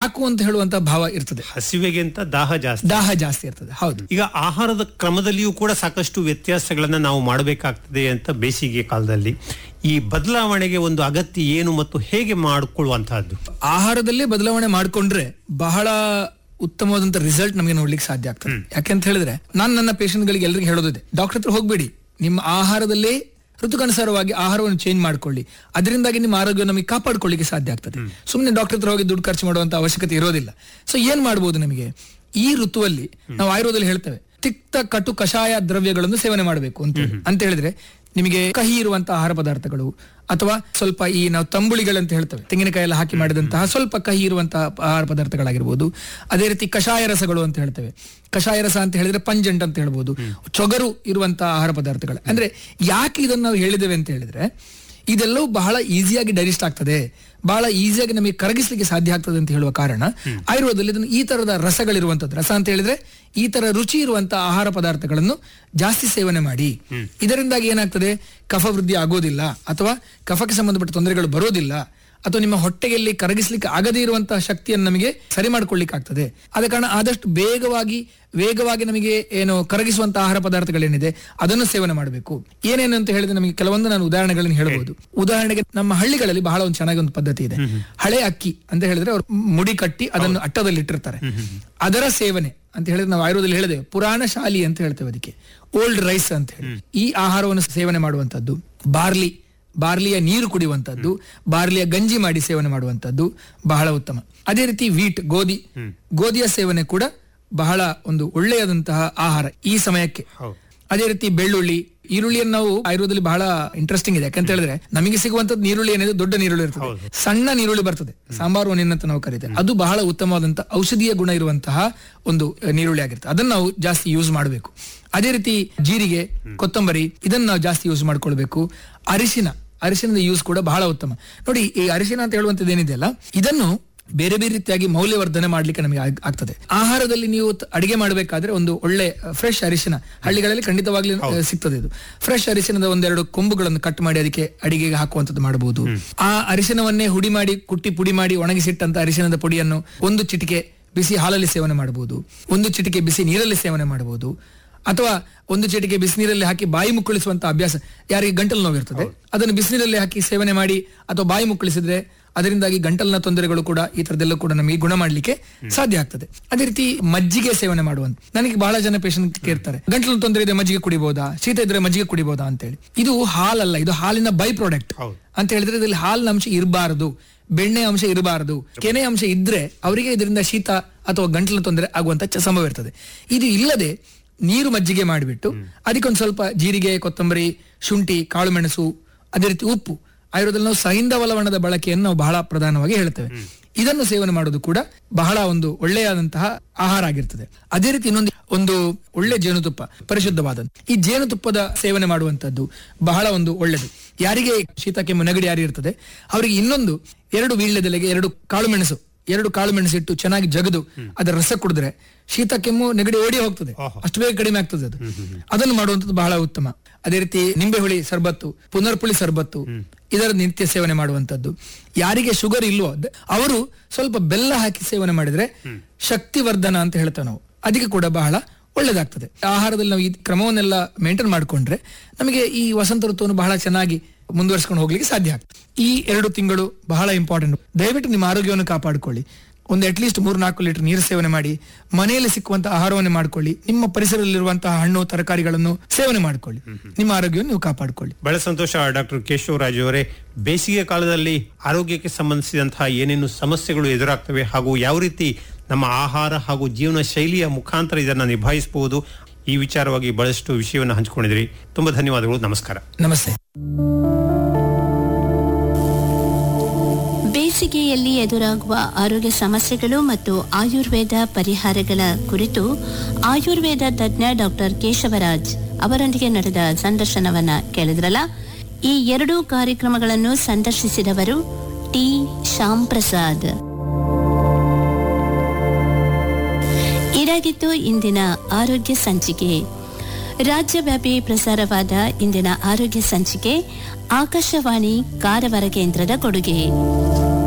ಸಾಕು ಅಂತ ಹೇಳುವಂತ ಭಾವ ಇರ್ತದೆ ಹಸಿವೆಗಿಂತ ದಾಹ ಜಾಸ್ತಿ ದಾಹ ಜಾಸ್ತಿ ಇರ್ತದೆ ಹೌದು ಈಗ ಆಹಾರದ ಕ್ರಮದಲ್ಲಿಯೂ ಕೂಡ ಸಾಕಷ್ಟು ವ್ಯತ್ಯಾಸಗಳನ್ನ ನಾವು ಮಾಡಬೇಕಾಗ್ತದೆ ಅಂತ ಬೇಸಿಗೆ ಕಾಲದಲ್ಲಿ ಈ ಬದಲಾವಣೆಗೆ ಒಂದು ಅಗತ್ಯ ಏನು ಮತ್ತು ಹೇಗೆ ಮಾಡಿಕೊಳ್ಳುವಂತಹದ್ದು ಆಹಾರದಲ್ಲೇ ಬದಲಾವಣೆ ಮಾಡ್ಕೊಂಡ್ರೆ ಬಹಳ ಉತ್ತಮವಾದಂತ ರಿಸಲ್ಟ್ ನಮಗೆ ನೋಡ್ಲಿಕ್ಕೆ ಸಾಧ್ಯ ಆಗ್ತದೆ ಯಾಕೆಂತ ಹೇಳಿದ್ರೆ ನಾನು ನನ್ನ patient ಗಳಿಗೆ ಎಲ್ಲರಿಗೂ ಹೇಳೋದಿದೆ ಡಾಕ್ಟರ್ ಹತ್ರ ಹೋಗ್ಬೇಡಿ ನಿಮ್ಮ ಆಹಾರದಲ್ಲೇ ಋತುಕನುಸಾರವಾಗಿ ಆಹಾರವನ್ನು ಚೇಂಜ್ ಮಾಡ್ಕೊಳ್ಳಿ ಅದರಿಂದಾಗಿ ನಿಮ್ಮ ಆರೋಗ್ಯ ನಮಗೆ ಕಾಪಾಡ್ಕೊಳ್ಳಿಕ್ಕೆ ಸಾಧ್ಯ ಆಗ್ತದೆ ಸುಮ್ಮನೆ ಡಾಕ್ಟರ್ ಹತ್ರ ಹೋಗಿ ದುಡ್ಡು ಖರ್ಚು ಮಾಡುವಂತ ಅವಶ್ಯಕತೆ ಇರೋದಿಲ್ಲ ಸೊ ಏನ್ ಮಾಡ್ಬೋದು ನಮಗೆ ಈ ಋತುವಲ್ಲಿ ನಾವು ಆಯುರ್ವೇದದಲ್ಲಿ ಹೇಳ್ತೇವೆ ತಿಕ್ತ ಕಟು ಕಷಾಯ ದ್ರವ್ಯಗಳನ್ನು ಸೇವನೆ ಮಾಡಬೇಕು ಅಂತ ಹೇಳಿ. ಅಂತ ಹೇಳಿದ್ರೆ ನಿಮಗೆ ಕಹಿ ಇರುವಂತಹ ಆಹಾರ ಪದಾರ್ಥಗಳು ಅಥವಾ ಸ್ವಲ್ಪ ಈ ನಾವು ತಂಬುಳಿಗಳಂತ ಹೇಳ್ತೇವೆ ತೆಂಗಿನಕಾಯಿ ಎಲ್ಲ ಹಾಕಿ ಮಾಡಿದಂತಹ ಸ್ವಲ್ಪ ಕಹಿ ಇರುವಂತಹ ಆಹಾರ ಪದಾರ್ಥಗಳಾಗಿರ್ಬೋದು ಅದೇ ರೀತಿ ಕಷಾಯ ರಸಗಳು ಅಂತ ಹೇಳ್ತೇವೆ ಕಷಾಯ ರಸ ಅಂತ ಹೇಳಿದ್ರೆ ಪಂಜೆಂಟ್ ಅಂತ ಹೇಳ್ಬೋದು ಚೊಗರು ಇರುವಂತಹ ಆಹಾರ ಪದಾರ್ಥಗಳು ಅಂದ್ರೆ ಯಾಕೆ ಇದನ್ನು ನಾವು ಹೇಳಿದ್ದೇವೆ ಅಂತ ಹೇಳಿದ್ರೆ ಇದೆಲ್ಲವೂ ಬಹಳ ಈಸಿಯಾಗಿ ಡೈಜೆಸ್ಟ್ ಆಗ್ತದೆ ಬಹಳ ಈಸಿಯಾಗಿ ನಮಗೆ ಕರಗಿಸ್ಲಿಕ್ಕೆ ಸಾಧ್ಯ ಆಗ್ತದೆ ಅಂತ ಹೇಳುವ ಕಾರಣ ಆಯುರ್ವೇದದಲ್ಲಿ ಇದನ್ನು ಈ ತರದ ರಸಗಳಿರುವಂತದ್ದು ರಸ ಅಂತ ಹೇಳಿದ್ರೆ ಈ ತರ ರುಚಿ ಇರುವಂತಹ ಆಹಾರ ಪದಾರ್ಥಗಳನ್ನು ಜಾಸ್ತಿ ಸೇವನೆ ಮಾಡಿ ಇದರಿಂದಾಗಿ ಏನಾಗ್ತದೆ ಕಫ ವೃದ್ಧಿ ಆಗೋದಿಲ್ಲ ಅಥವಾ ಕಫಕ್ಕೆ ಸಂಬಂಧಪಟ್ಟ ತೊಂದರೆಗಳು ಬರೋದಿಲ್ಲ ಅಥವಾ ನಿಮ್ಮ ಹೊಟ್ಟೆಯಲ್ಲಿ ಕರಗಿಸ್ಲಿಕ್ಕೆ ಆಗದೇ ಇರುವಂತಹ ಶಕ್ತಿಯನ್ನು ನಮಗೆ ಸರಿ ಮಾಡ್ಕೊಳ್ಳಿಕ್ಕೆ ಆಗ್ತದೆ ಆದ ಕಾರಣ ಆದಷ್ಟು ಬೇಗವಾಗಿ ವೇಗವಾಗಿ ನಮಗೆ ಏನು ಕರಗಿಸುವಂತಹ ಆಹಾರ ಪದಾರ್ಥಗಳೇನಿದೆ ಅದನ್ನು ಸೇವನೆ ಮಾಡಬೇಕು ಏನೇನು ಅಂತ ಹೇಳಿದ್ರೆ ನಮಗೆ ಕೆಲವೊಂದು ನಾನು ಉದಾಹರಣೆಗಳನ್ನು ಹೇಳಬಹುದು ಉದಾಹರಣೆಗೆ ನಮ್ಮ ಹಳ್ಳಿಗಳಲ್ಲಿ ಬಹಳ ಒಂದು ಚೆನ್ನಾಗಿ ಒಂದು ಪದ್ಧತಿ ಇದೆ ಹಳೆ ಅಕ್ಕಿ ಅಂತ ಹೇಳಿದ್ರೆ ಅವರು ಮುಡಿ ಕಟ್ಟಿ ಅದನ್ನು ಅಟ್ಟದಲ್ಲಿ ಇಟ್ಟಿರ್ತಾರೆ ಅದರ ಸೇವನೆ ಅಂತ ಹೇಳಿದ್ರೆ ನಾವು ಆಯುರ್ವೇದದಲ್ಲಿ ಹೇಳಿದೆ ಪುರಾಣ ಶಾಲಿ ಅಂತ ಹೇಳ್ತೇವೆ ಅದಕ್ಕೆ ಓಲ್ಡ್ ರೈಸ್ ಅಂತ ಹೇಳಿ ಈ ಆಹಾರವನ್ನು ಸೇವನೆ ಮಾಡುವಂತದ್ದು ಬಾರ್ಲಿ ಬಾರ್ಲಿಯ ನೀರು ಕುಡಿಯುವಂತದ್ದು ಬಾರ್ಲಿಯ ಗಂಜಿ ಮಾಡಿ ಸೇವನೆ ಮಾಡುವಂತದ್ದು ಬಹಳ ಉತ್ತಮ ಅದೇ ರೀತಿ ವೀಟ್ ಗೋಧಿ ಗೋಧಿಯ ಸೇವನೆ ಕೂಡ ಬಹಳ ಒಂದು ಒಳ್ಳೆಯದಂತಹ ಆಹಾರ ಈ ಸಮಯಕ್ಕೆ ಅದೇ ರೀತಿ ಬೆಳ್ಳುಳ್ಳಿ ಈರುಳ್ಳಿಯನ್ನು ನಾವು ಆಯುರ್ವೇದದಲ್ಲಿ ಬಹಳ ಇಂಟ್ರೆಸ್ಟಿಂಗ್ ಇದೆ ಯಾಕಂತ ಹೇಳಿದ್ರೆ ನಮಗೆ ಸಿಗುವಂತದ್ದು ನೀರುಳ್ಳಿ ಏನಿದೆ ದೊಡ್ಡ ನೀರುಳ್ಳಿ ಇರ್ತದೆ ಸಣ್ಣ ನೀರುಳ್ಳಿ ಬರ್ತದೆ ಸಾಂಬಾರು ಹಣ್ಣಿನ ಅಂತ ನಾವು ಕರೀತೇವೆ ಅದು ಬಹಳ ಉತ್ತಮವಾದಂತಹ ಔಷಧೀಯ ಗುಣ ಇರುವಂತಹ ಒಂದು ಅಹ್, ನೀರುಳ್ಳಿ ಆಗಿರ್ತದೆ ಅದನ್ನ ನಾವು ಜಾಸ್ತಿ ಯೂಸ್ ಮಾಡಬೇಕು ಅದೇ ರೀತಿ ಜೀರಿಗೆ ಕೊತ್ತಂಬರಿ ಇದನ್ನ ನಾವು ಜಾಸ್ತಿ ಯೂಸ್ ಮಾಡ್ಕೊಳ್ಬೇಕು ಅರಿಶಿನ ಅರಿಶಿನದ ಯೂಸ್ ಕೂಡ ಬಹಳ ಉತ್ತಮ ನೋಡಿ ಈ ಅರಿಶಿನ ಅಂತ ಹೇಳುವಂತದ್ದು ಏನಿದೆಯಲ್ಲ ಇದನ್ನು ಬೇರೆ ಬೇರೆ ರೀತಿಯಾಗಿ ಮೌಲ್ಯವರ್ಧನೆ ಮಾಡ್ಲಿಕ್ಕೆ ನಮಗೆ ಆಗ್- ಆಗ್ತದೆ ಆಹಾರದಲ್ಲಿ ನೀವು ತ- ಅಡಿಗೆ ಮಾಡಬೇಕಾದ್ರೆ ಒಂದು ಒಳ್ಳೆ ಫ್ರೆಶ್ ಅರಿಶಿನ ಹಳ್ಳಿಗಳಲ್ಲಿ ಖಂಡಿತವಾಗ್ಲೂ ಅಹ್, ಸಿಗ್ತದೆ ಇದು ಫ್ರೆಶ್ ಅರಿಶಿನದ ಒಂದೆರಡು ಕೊಂಬುಗಳನ್ನು ಕಟ್ ಮಾಡಿ ಅದಕ್ಕೆ ಅಡಿಗೆಗೆ ಹಾಕುವಂತದ್ದು ಮಾಡಬಹುದು ಆ ಅರಿಶಿನವನ್ನೇ ಹುಡಿ ಮಾಡಿ ಕುಟ್ಟಿ ಪುಡಿ ಮಾಡಿ ಒಣಗಿಸಿಟ್ಟಂತ ಅರಿಶಿನದ ಪುಡಿಯನ್ನು ಒಂದು ಚಿಟಿಕೆ ಬಿಸಿ ಹಾಲಲ್ಲಿ ಸೇವನೆ ಮಾಡಬಹುದು ಒಂದು ಚಿಟಿಕೆ ಬಿಸಿ ನೀರಲ್ಲಿ ಸೇವನೆ ಮಾಡಬಹುದು ಅಥವಾ ಒಂದು ಚಿಟಿಕೆ ಬಿಸಿನೀರಲ್ಲಿ ಹಾಕಿ ಬಾಯಿ ಮುಕ್ಕಳಿಸುವಂತ ಅಭ್ಯಾಸ ಯಾರಿಗೆ ಗಂಟಲು ನೋವಿರ್ತದೆ ಅದನ್ನು ಬಿಸಿನೀರಲ್ಲಿ ಹಾಕಿ ಸೇವನೆ ಮಾಡಿ ಅಥವಾ ಬಾಯಿ ಮುಕ್ಕಳಿಸಿದ್ರೆ ಅದರಿಂದಾಗಿ ಗಂಟಲಿನ ತೊಂದರೆಗಳು ಕೂಡ ಈ ತರದೆಲ್ಲ ಕೂಡ ನಮಗೆ ಗುಣ ಮಾಡ್ಲಿಕ್ಕೆ ಸಾಧ್ಯ ಆಗ್ತದೆ ಅದೇ ರೀತಿ ಮಜ್ಜಿಗೆ ಸೇವನೆ ಮಾಡುವಂತ ನನಗೆ ಬಹಳ ಜನ ಪೇಷಂಟ್ ಕೇಳ್ತಾರೆ ಗಂಟಲಿನ ತೊಂದರೆ ಇದೆ ಮಜ್ಜಿಗೆ ಕುಡಿಬಹುದಾ ಶೀತ ಇದ್ರೆ ಮಜ್ಜಿಗೆ ಕುಡಿಬಹುದಾ ಅಂತೇಳಿ ಇದು ಹಾಲಲ್ಲ ಇದು ಹಾಲಿನ ಬೈ ಪ್ರಾಡಕ್ಟ್ ಅಂತ ಹೇಳಿದ್ರೆ ಇದರಲ್ಲಿ ಹಾಲಿನ ಅಂಶ ಇರಬಾರದು ಬೆಣ್ಣೆ ಅಂಶ ಇರಬಾರದು ಕೆನೆ ಅಂಶ ಇದ್ರೆ ಅವರಿಗೆ ಇದರಿಂದ ಶೀತ ಅಥವಾ ಗಂಟಲಿನ ತೊಂದರೆ ಆಗುವಂತ ಚ- ಸಂಭವ ಇರ್ತದೆ ಇದು ಇಲ್ಲದೆ ನೀರು ಮಜ್ಜಿಗೆ ಮಾಡಿಬಿಟ್ಟು ಅದಕ್ಕೊಂದು ಸ್ವಲ್ಪ ಜೀರಿಗೆ ಕೊತ್ತಂಬರಿ ಶುಂಠಿ ಕಾಳು ಮೆಣಸು ಅದೇ ರೀತಿ ಉಪ್ಪು ಆಯುರ್ವೇದದಲ್ಲಿ ನಾವು ಸೈಂಧವಲವಣದ ಬಳಕೆಯನ್ನು ನಾವು ಬಹಳ ಪ್ರಧಾನವಾಗಿ ಹೇಳ್ತೇವೆ ಇದನ್ನು ಸೇವನೆ ಮಾಡೋದು ಕೂಡ ಬಹಳ ಒಂದು ಒಳ್ಳೆಯಾದಂತಹ ಆಹಾರ ಆಗಿರ್ತದೆ ಅದೇ ರೀತಿ ಇನ್ನೊಂದು ಒಂದು ಒಳ್ಳೆ ಜೇನುತುಪ್ಪ ಪರಿಶುದ್ಧವಾದ ಈ ಜೇನುತುಪ್ಪದ ಸೇವನೆ ಮಾಡುವಂತದ್ದು ಬಹಳ ಒಂದು ಒಳ್ಳೆದು ಯಾರಿಗೆ ಶೀತ ಕೆಮ್ಮು ನೆಗಡಿ ಯಾರು ಇರ್ತದೆ ಅವರಿಗೆ ಇನ್ನೊಂದು ಎರಡು ವೀಳ್ಯದೆಲೆಗೆ ಎರಡು ಕಾಳು ಮೆಣಸು ಎರಡು ಕಾಳು ಮೆಣಸಿಟ್ಟು ಚೆನ್ನಾಗಿ ಜಗದು ಅದರ ರಸ ಕುಡಿದ್ರೆ ಶೀತ ಕೆಮ್ಮು ನೆಗಡಿ ಓಡಿ ಹೋಗ್ತದೆ ಅಷ್ಟು ಬೇಗ ಕಡಿಮೆ ಆಗ್ತದೆ ಅದು ಅದನ್ನು ಮಾಡುವಂತದ್ದು ಬಹಳ ಉತ್ತಮ ಅದೇ ರೀತಿ ನಿಂಬೆ ಹುಳಿ ಸರ್ಬತ್ತು ಪುನರ್ಪುಳಿ ಸರ್ಬತ್ತು ಇದರ ನಿತ್ಯ ಸೇವನೆ ಮಾಡುವಂತದ್ದು ಯಾರಿಗೆ ಶುಗರ್ ಇಲ್ವೋ ದ- ಅವರು ಸ್ವಲ್ಪ ಬೆಲ್ಲ ಹಾಕಿ ಸೇವನೆ ಮಾಡಿದ್ರೆ ಶಕ್ತಿವರ್ಧನ ಅಂತ ಹೇಳ್ತೇವೆ ನಾವು ಅದಕ್ಕೆ ಕೂಡ ಬಹಳ ಒಳ್ಳೇದಾಗ್ತದೆ ಆಹಾರದಲ್ಲಿ ನಾವು ಈ ಕ್ರಮವನ್ನೆಲ್ಲ ಮೇಂಟೈನ್ ಮಾಡ್ಕೊಂಡ್ರೆ ನಮಗೆ ಈ ವಸಂತ ಋತುವನ್ನು ಬಹಳ ಚೆನ್ನಾಗಿ ಮುಂದುವರಿಸ್ಕೊಂಡು ಹೋಗ್ಲಿಕ್ಕೆ ಸಾಧ್ಯ ಆಗ್ತದೆ ಈ ಎರಡು ತಿಂಗಳು ಬಹಳ ಇಂಪಾರ್ಟೆಂಟ್ ದಯವಿಟ್ಟು ನಿಮ್ಮ ಆರೋಗ್ಯವನ್ನು ಕಾಪಾಡಿಕೊಳ್ಳಿ ಒಂದು ಅಟ್ಲೀಸ್ಟ್ ಮೂರು ನಾಲ್ಕು ಲೀಟರ್ ನೀರು ಸೇವನೆ ಮಾಡಿ ಮನೆಯಲ್ಲಿ ಸಿಕ್ಕುವಂತಹ ಆಹಾರವನ್ನು ಮಾಡ್ಕೊಳ್ಳಿ ನಿಮ್ಮ ಪರಿಸರದಲ್ಲಿರುವಂತಹ ಹಣ್ಣು ತರಕಾರಿಗಳನ್ನು ಸೇವನೆ ಮಾಡ್ಕೊಳ್ಳಿ ನಿಮ್ಮ ಆರೋಗ್ಯವನ್ನು ನೀವು ಕಾಪಾಡಿಕೊಳ್ಳಿ ಬಹಳ ಸಂತೋಷ ಡಾಕ್ಟರ್ ಕೇಶವರಾಜ್ ಅವರೇ ಬೇಸಿಗೆ ಕಾಲದಲ್ಲಿ ಆರೋಗ್ಯಕ್ಕೆ ಸಂಬಂಧಿಸಿದಂತಹ ಏನೇನು ಸಮಸ್ಯೆಗಳು ಎದುರಾಗ್ತವೆ ಹಾಗೂ ಯಾವ ರೀತಿ ನಮ್ಮ ಆಹಾರ ಹಾಗೂ ಜೀವನ ಶೈಲಿಯ ಮುಖಾಂತರ ಇದನ್ನ ನಿಭಾಯಿಸಬಹುದು ಈ ವಿಚಾರವಾಗಿ ಬಹಳಷ್ಟು ವಿಷಯವನ್ನು ಹಂಚಿಕೊಂಡಿದ್ರಿ ತುಂಬಾ ಧನ್ಯವಾದಗಳು ನಮಸ್ಕಾರ ನಮಸ್ತೆ ಬೇಸಿಗೆಯಲ್ಲಿ ಎದುರಾಗುವ ಆರೋಗ್ಯ ಸಮಸ್ಯೆಗಳು ಮತ್ತು ಆಯುರ್ವೇದ ಪರಿಹಾರಗಳ ಕುರಿತು ಆಯುರ್ವೇದ ತಜ್ಞ ಡಾಕ್ಟರ್ ಕೇಶವರಾಜ್ ಅವರೊಂದಿಗೆ ನಡೆದ ಸಂದರ್ಶನವನ್ನ ಕೇಳಿದ್ರಲ್ಲ ಈ ಎರಡೂ ಕಾರ್ಯಕ್ರಮಗಳನ್ನು ಸಂದರ್ಶಿಸಿದವರು ಟಿ ಶ್ಯಾಮ್ ಪ್ರಸಾದ್ ಇದಾಗಿತ್ತು ಇಂದಿನ ಆರೋಗ್ಯ ಸಂಚಿಕೆ ರಾಜ್ಯವ್ಯಾಪಿ ಪ್ರಸಾರವಾದ ಇಂದಿನ ಆರೋಗ್ಯ ಸಂಚಿಕೆ ಆಕಾಶವಾಣಿ ಕಾರವಾರ ಕೇಂದ್ರದ ಕೊಡುಗೆ